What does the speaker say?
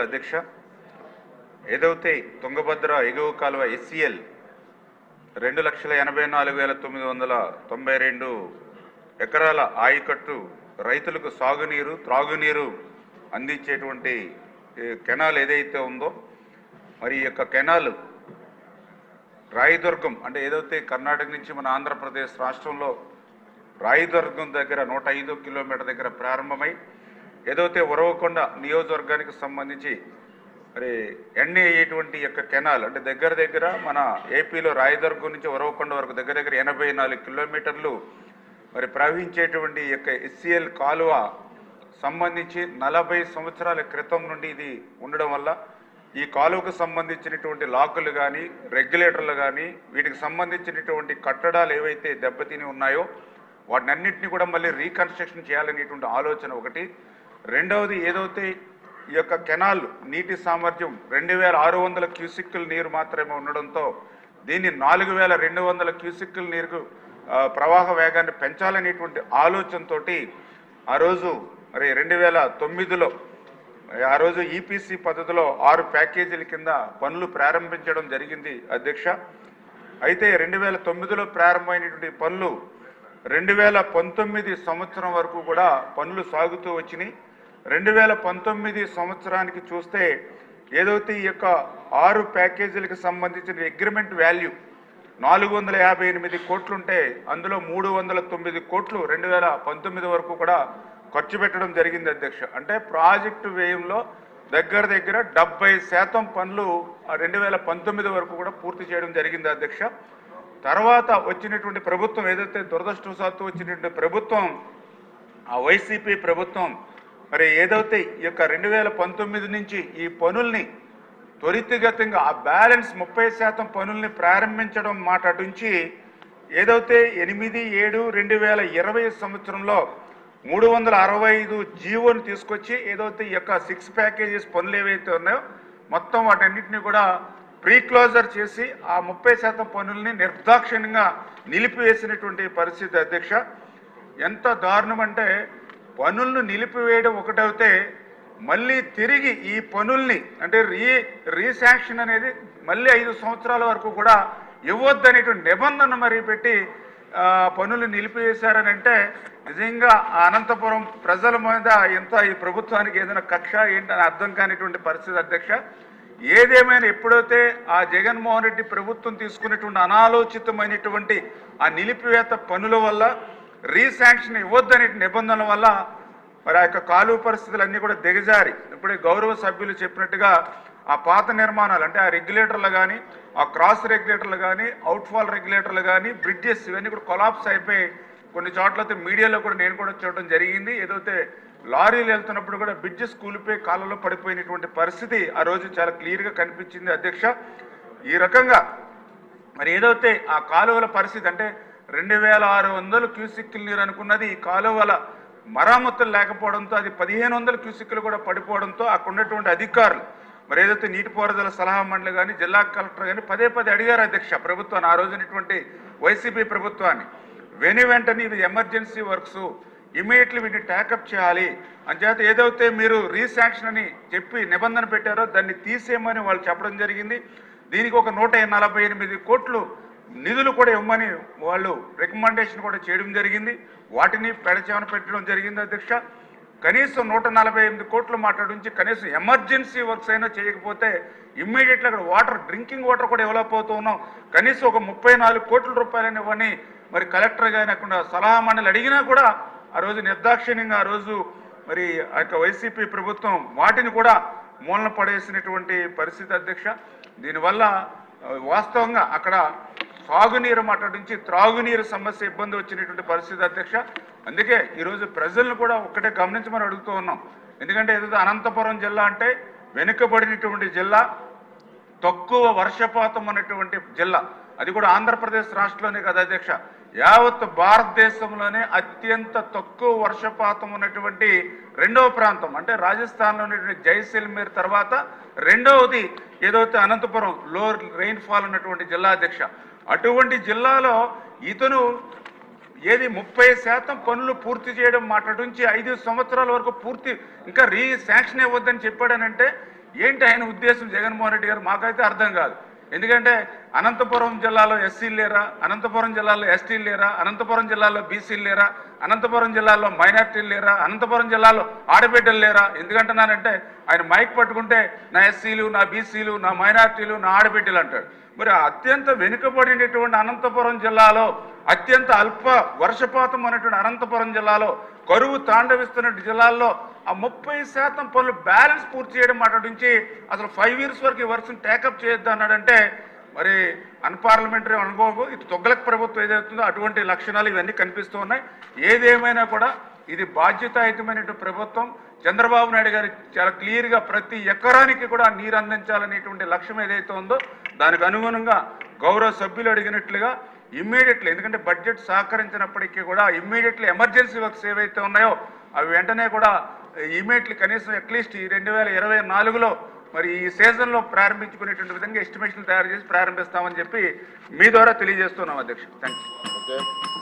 అధ్యక్ష ఏదైతే తుంగభద్ర ఎగువ కాలువ ఎస్సీఎల్ రెండు లక్షల ఎనభై నాలుగు వేల తొమ్మిది వందల తొంభై రెండు ఎకరాల ఆయకట్టు రైతులకు సాగునీరు త్రాగునీరు అందించేటువంటి ఈ కెనాల్ ఏదైతే ఉందో మరి ఈ యొక్క కెనాల్ రాయదుర్గం అంటే ఏదైతే కర్ణాటక నుంచి మన ఆంధ్రప్రదేశ్ రాష్ట్రంలో రాయదుర్గం దగ్గర నూట ఐదు కిలోమీటర్ దగ్గర ప్రారంభమై ఏదైతే ఉరవకొండ నియోజకవర్గానికి సంబంధించి మరి ఎన్ఏ అయ్యేటువంటి యొక్క కెనాల్ అంటే దగ్గర దగ్గర మన ఏపీలో రాయదుర్గం నుంచి ఉరవకొండ వరకు దగ్గర దగ్గర ఎనభై నాలుగు కిలోమీటర్లు మరి ప్రవహించేటువంటి ఈ యొక్క ఎస్సీఎల్ కాలువ సంబంధించి నలభై సంవత్సరాల క్రితం నుండి ఇది ఉండడం వల్ల ఈ కాలువకు సంబంధించినటువంటి లాకులు కానీ రెగ్యులేటర్లు కానీ వీటికి సంబంధించినటువంటి కట్టడాలు ఏవైతే దెబ్బతిని ఉన్నాయో వాటినన్నింటినీ కూడా మళ్ళీ రీకన్స్ట్రక్షన్ చేయాలనేటువంటి ఆలోచన ఒకటి రెండవది ఏదైతే ఈ యొక్క కెనాల్ నీటి సామర్థ్యం రెండు వేల ఆరు వందల క్యూసిక్కుల నీరు మాత్రమే ఉండడంతో దీన్ని నాలుగు వేల రెండు వందల క్యూసిక్కుల నీరుకు ఆ, ప్రవాహ వేగాన్ని పెంచాలనేటువంటి ఆలోచనతోటి ఆ రోజు మరి రెండు వేల తొమ్మిదిలో ఆ రోజు ఈపీసీ పద్ధతిలో ఆరు ప్యాకేజీల కింద పనులు ప్రారంభించడం జరిగింది అధ్యక్ష అయితే రెండు వేల తొమ్మిదిలో ప్రారంభమైనటువంటి పనులు రెండు వేల పంతొమ్మిది సంవత్సరం వరకు కూడా పనులు సాగుతూ వచ్చినాయి రెండు వేల పంతొమ్మిది సంవత్సరానికి చూస్తే ఏదైతే ఈ యొక్క ఆరు ప్యాకేజీలకు సంబంధించిన అగ్రిమెంట్ వాల్యూ నాలుగు వందల యాభై ఎనిమిది కోట్లుంటే అందులో మూడు వందల తొమ్మిది కోట్లు రెండు వేల పంతొమ్మిది వరకు కూడా ఖర్చు పెట్టడం జరిగింది అధ్యక్ష అంటే ప్రాజెక్టు వ్యయంలో దగ్గర దగ్గర డెబ్బై శాతం పనులు రెండు వేల పంతొమ్మిది వరకు కూడా పూర్తి చేయడం జరిగింది అధ్యక్ష తర్వాత వచ్చినటువంటి ప్రభుత్వం ఏదైతే దురదృష్టవశాత్తు వచ్చినటువంటి ప్రభుత్వం ఆ వైసీపీ ప్రభుత్వం మరి ఏదైతే ఈ యొక్క రెండు వేల పంతొమ్మిది నుంచి ఈ పనుల్ని త్వరితగతంగా ఆ బ్యాలెన్స్ ముప్పై శాతం పనుల్ని ప్రారంభించడం మాట అటుంచి ఏదైతే ఎనిమిది ఏడు రెండు వేల ఇరవై సంవత్సరంలో మూడు వందల అరవై ఐదు జీవోని తీసుకొచ్చి ఏదైతే ఈ యొక్క సిక్స్ ప్యాకేజెస్ పనులు ఏవైతే ఉన్నాయో మొత్తం వాటన్నిటిని కూడా ప్రీ క్లోజర్ చేసి ఆ ముప్పై శాతం పనుల్ని నిర్దాక్షిణ్యంగా నిలిపివేసినటువంటి పరిస్థితి అధ్యక్ష ఎంత దారుణం అంటే పనులను నిలిపివేయడం ఒకటైతే మళ్ళీ తిరిగి ఈ పనుల్ని అంటే రీ రీశాంక్షన్ అనేది మళ్ళీ ఐదు సంవత్సరాల వరకు కూడా ఇవ్వద్దనేటువంటి నిబంధన మరి పెట్టి ఆ, పనులు నిలిపివేశారని అంటే నిజంగా ఆ అనంతపురం ప్రజల మీద ఎంత ఈ ప్రభుత్వానికి ఏదైనా కక్ష ఏంటని అర్థం కానిటువంటి పరిస్థితి అధ్యక్ష ఏదేమైనా ఎప్పుడైతే ఆ జగన్మోహన్ రెడ్డి ప్రభుత్వం తీసుకున్నటువంటి అనాలోచితమైనటువంటి ఆ నిలిపివేత పనుల వల్ల రీశాంక్షన్ ఇవ్వద్దనే నిబంధనల వల్ల మరి ఆ యొక్క కాలువ పరిస్థితులన్నీ కూడా దిగజారి ఇప్పుడే గౌరవ సభ్యులు చెప్పినట్టుగా ఆ పాత నిర్మాణాలు అంటే ఆ రెగ్యులేటర్లు కానీ ఆ క్రాస్ రెగ్యులేటర్లు కానీ అవుట్ఫాల్ రెగ్యులేటర్లు కానీ బ్రిడ్జెస్ ఇవన్నీ కూడా కొలాప్స్ అయిపోయి కొన్ని చోట్ల మీడియాలో కూడా నేను కూడా చూడడం జరిగింది ఏదైతే లారీలు వెళ్తున్నప్పుడు కూడా బ్రిడ్జెస్ కూలిపోయి కాళ్ళలో పడిపోయినటువంటి పరిస్థితి ఆ రోజు చాలా క్లియర్గా కనిపించింది అధ్యక్ష ఈ రకంగా మరి ఏదైతే ఆ కాలువల పరిస్థితి అంటే రెండు వేల ఆరు వందలు క్యూసిక్కులు నీరు అనుకున్నది ఈ కాలువల మరామతులు లేకపోవడంతో అది పదిహేను వందల క్యూసిక్కులు కూడా పడిపోవడంతో అక్కడ ఉన్నటువంటి అధికారులు మరి ఏదైతే నీటిపారుదల సలహా మండలి కానీ జిల్లా కలెక్టర్ కానీ పదే పదే అడిగారు అధ్యక్ష ప్రభుత్వాన్ని ఆ రోజునటువంటి వైసీపీ ప్రభుత్వాన్ని వెను వెంటనే ఇది ఎమర్జెన్సీ వర్క్స్ ఇమీడియట్లీ వీటిని ట్యాకప్ చేయాలి అంచేత ఏదైతే మీరు రీశాంక్షన్ అని చెప్పి నిబంధన పెట్టారో దాన్ని తీసేయమని వాళ్ళు చెప్పడం జరిగింది దీనికి ఒక నూట నలభై ఎనిమిది కోట్లు నిధులు కూడా ఇవ్వమని వాళ్ళు రికమెండేషన్ కూడా చేయడం జరిగింది వాటిని పెడచేమని పెట్టడం జరిగింది అధ్యక్ష కనీసం నూట నలభై ఎనిమిది కోట్లు మాట్లాడించి కనీసం ఎమర్జెన్సీ వర్క్స్ అయినా చేయకపోతే ఇమ్మీడియట్లీ అక్కడ వాటర్ డ్రింకింగ్ వాటర్ కూడా ఇవ్వలేకపోతూ ఉన్నాం కనీసం ఒక ముప్పై నాలుగు కోట్ల రూపాయలని ఇవ్వని మరి కలెక్టర్ గారిని అక్కడ సలహా మండలి అడిగినా కూడా ఆ రోజు నిర్దాక్షిణ్యంగా ఆ రోజు మరి ఆ యొక్క వైసీపీ ప్రభుత్వం వాటిని కూడా మూలన పడేసినటువంటి పరిస్థితి అధ్యక్ష దీనివల్ల ఆ, వాస్తవంగా అక్కడ సాగునీరు మాట్లాడించి త్రాగునీరు సమస్య ఇబ్బంది వచ్చినటువంటి పరిస్థితి అధ్యక్ష అందుకే ఈరోజు ప్రజలను కూడా ఒక్కటే గమనించమని అడుగుతూ ఉన్నాం ఎందుకంటే ఏదైతే అనంతపురం జిల్లా అంటే వెనుకబడినటువంటి జిల్లా తక్కువ వర్షపాతం ఉన్నటువంటి జిల్లా అది కూడా ఆంధ్రప్రదేశ్ రాష్ట్రంలోనే కదా అధ్యక్ష యావత్ భారతదేశంలోనే అత్యంత తక్కువ వర్షపాతం ఉన్నటువంటి రెండవ ప్రాంతం అంటే రాజస్థాన్లో ఉన్నటువంటి జైసల్మేర్ తర్వాత రెండవది ఏదైతే అనంతపురం లో రెయిన్ ఫాల్ ఉన్నటువంటి జిల్లా అధ్యక్ష అటువంటి జిల్లాలో ఇతను ఏది ముప్పై శాతం పనులు పూర్తి చేయడం మాట నుంచి ఐదు సంవత్సరాల వరకు పూర్తి ఇంకా రీ శాంక్షన్ ఇవ్వద్దని చెప్పాడనంటే ఏంటి ఆయన ఉద్దేశం జగన్మోహన్ రెడ్డి గారు మాకైతే అర్థం కాదు ఎందుకంటే అనంతపురం జిల్లాలో ఎస్సీలు లేరా అనంతపురం జిల్లాలో ఎస్టీలు లేరా అనంతపురం జిల్లాలో బీసీలు లేరా అనంతపురం జిల్లాలో మైనార్టీలు లేరా అనంతపురం జిల్లాలో ఆడబిడ్డలు లేరా ఎందుకంటున్నానంటే ఆయన మైక్ పట్టుకుంటే నా ఎస్సీలు నా బీసీలు నా మైనార్టీలు నా ఆడబిడ్డలు అంటాడు మరి అత్యంత వెనుకబడినటువంటి అనంతపురం జిల్లాలో అత్యంత అల్ప వర్షపాతం అనేటువంటి అనంతపురం జిల్లాలో కరువు తాండవిస్తున్న జిల్లాల్లో ఆ ముప్పై శాతం పనులు బ్యాలెన్స్ పూర్తి చేయడం మాట నుంచి అసలు ఫైవ్ ఇయర్స్ వరకు ఈ వర్షం టేకప్ చేయొద్దు అన్నాడంటే మరి అన్పార్లమెంటరీ అనుభవం ఇది తొగ్గలకు ప్రభుత్వం ఏదైతుందో అటువంటి లక్షణాలు ఇవన్నీ కనిపిస్తూ ఉన్నాయి ఏదేమైనా కూడా ఇది బాధ్యతాయుతమైనటువంటి ప్రభుత్వం చంద్రబాబు నాయుడు గారు చాలా క్లియర్గా ప్రతి ఎకరానికి కూడా నీరు అందించాలనేటువంటి లక్ష్యం ఏదైతే ఉందో దానికి అనుగుణంగా గౌరవ సభ్యులు అడిగినట్లుగా ఇమ్మీడియట్లీ ఎందుకంటే బడ్జెట్ సహకరించినప్పటికీ కూడా ఇమ్మీడియట్లీ ఎమర్జెన్సీ వర్క్స్ ఏవైతే ఉన్నాయో అవి వెంటనే కూడా ఇమ్మీడియట్లీ కనీసం అట్లీస్ట్ ఈ రెండు వేల ఇరవై నాలుగులో మరి ఈ సీజన్లో ప్రారంభించుకునేటువంటి విధంగా ఎస్టిమేషన్ తయారు చేసి ప్రారంభిస్తామని చెప్పి మీ ద్వారా తెలియజేస్తున్నాం అధ్యక్ష థ్యాంక్ యూ ఓకే